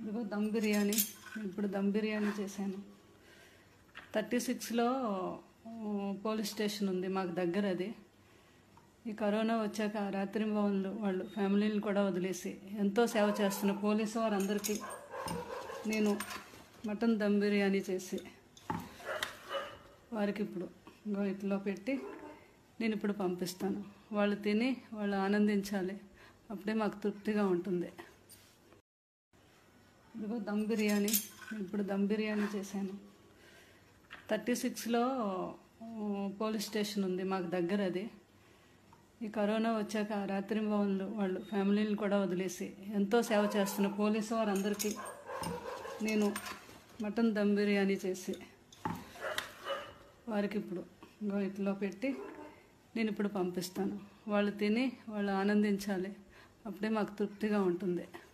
ఇదిగో దమ్ బిర్యానీ ఇప్పుడు దమ్ బిర్యానీ చేశాను థర్టీ సిక్స్లో పోలీస్ స్టేషన్ ఉంది మాకు దగ్గర అది ఈ కరోనా వచ్చాక రాత్రి భవన్లు వాళ్ళు ఫ్యామిలీని కూడా వదిలేసి ఎంతో సేవ చేస్తున్న పోలీసు వారందరికీ నేను మటన్ దమ్ బిర్యానీ చేసి వారికి ఇప్పుడు ఇంకో ఇట్లో పెట్టి నేను ఇప్పుడు పంపిస్తాను వాళ్ళు తిని వాళ్ళు ఆనందించాలి అప్పుడే మాకు తృప్తిగా ఉంటుంది ఇదిగో దమ్ బిర్యానీ ఇప్పుడు దమ్ బిర్యానీ చేశాను థర్టీ సిక్స్లో పోలీస్ స్టేషన్ ఉంది మాకు దగ్గర అది ఈ కరోనా వచ్చాక రాత్రి భవన్లు వాళ్ళు ఫ్యామిలీని కూడా వదిలేసి ఎంతో సేవ చేస్తున్న పోలీసు వారందరికీ నేను మటన్ దమ్ బిర్యానీ చేసి వారికి ఇప్పుడు ఇంకో ఇట్లో పెట్టి నేను ఇప్పుడు పంపిస్తాను వాళ్ళు తిని వాళ్ళు ఆనందించాలి అప్పుడే మాకు తృప్తిగా ఉంటుంది